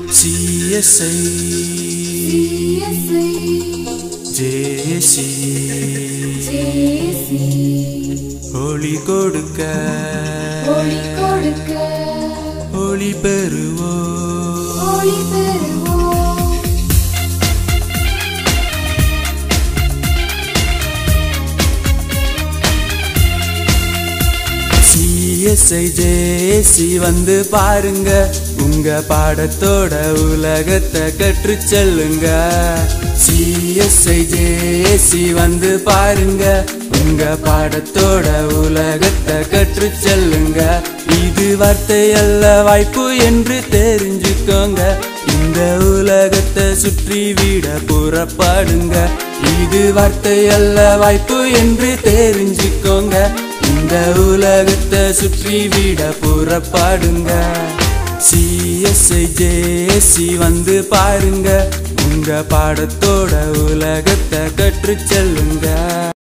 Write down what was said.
CSI ஜேசி ஒளி கொடுக்க ஒளி கொடுக்க ஒளி பெறுவோ ஒளி பெறுவோம் சிஎஸ்ஐ ஜேசி வந்து பாருங்க உங்க பாடத்தோட உலகத்தை கற்று செல்லுங்க சிஎஸ்ஐ ஜேசி வந்து பாருங்க உங்க பாடத்தோட உலகத்தை கற்று செல்லுங்க இது வார்த்தை அல்ல வாய்ப்பு என்று தெரிஞ்சுக்கோங்க இந்த உலகத்தை சுற்றி விட புறப்பாடுங்க இது வார்த்தை அல்ல வாய்ப்பு என்று தெரிஞ்சுக்கோங்க இந்த உலகத்தை சுற்றி விட புறப்பாடுங்க சிஎஸ்ஐ ஜேசி வந்து பாருங்க உங்க பாடத்தோட உலகத்தை கற்று செல்லுங்க